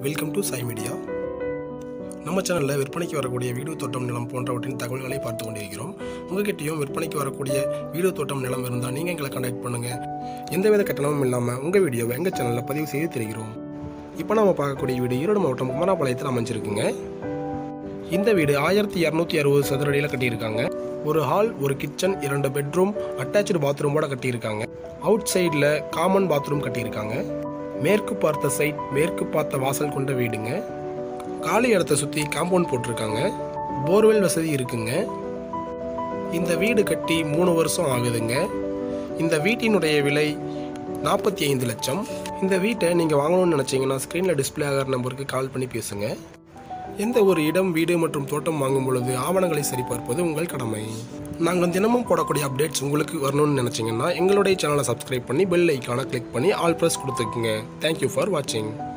welcome to Sai media நம்ம சேனலில் விற்பனைக்கு வரக்கூடிய வீடு தோட்டம் நிலம் போன்றவற்றின் தகவல்களை பார்த்து கொண்டிருக்கிறோம் உங்ககிட்டயும் விற்பனைக்கு வரக்கூடிய வீடு தோட்டம் நிலம் இருந்தால் நீங்கள் எங்களை கான்டாக்ட் பண்ணுங்கள் எந்தவித கட்டணமும் இல்லாமல் உங்கள் வீடியோவை எங்கள் சேனலில் பதிவு செய்து தருகிறோம் இப்போ நம்ம பார்க்கக்கூடிய வீடு ஈரோடு மாவட்டம் குமராபாளையத்தில் அமைஞ்சிருக்குங்க இந்த வீடு ஆயிரத்தி இரநூத்தி அறுபது சதுர அடியில் கட்டியிருக்காங்க ஒரு ஹால் ஒரு கிச்சன் இரண்டு பெட்ரூம் அட்டாச்சு பாத்ரூமோட கட்டியிருக்காங்க அவுட் சைடில் காமன் பாத்ரூம் கட்டியிருக்காங்க மேற்கு பார்த்த சைட் மேற்கு பார்த்த வாசல் கொண்ட வீடுங்க காலி இடத்த சுற்றி காம்பவுண்ட் போட்டிருக்காங்க போர்வெல் வசதி இருக்குங்க இந்த வீடு கட்டி மூணு வருஷம் ஆகுதுங்க இந்த வீட்டினுடைய விலை நாற்பத்தி ஐந்து லட்சம் இந்த வீட்டை நீங்கள் வாங்கணும்னு நினச்சிங்கன்னா ஸ்க்ரீனில் டிஸ்பிளே ஆகிற நம்பருக்கு கால் பண்ணி பேசுங்க எந்த ஒரு இடம் வீடு மற்றும் தோட்டம் வாங்கும் பொழுது ஆவணங்களை சரிபார்ப்பது உங்கள் கடமை நாங்கள் தினமும் போடக்கூடிய அப்டேட்ஸ் உங்களுக்கு வரணும்னு நினச்சிங்கன்னா எங்களுடைய சேனலை சப்ஸ்கிரைப் பண்ணி பெல் ஐக்கானை கிளிக் பண்ணி ஆல் ப்ரெஸ் கொடுத்துக்குங்க தேங்க்யூ ஃபார் வாட்சிங்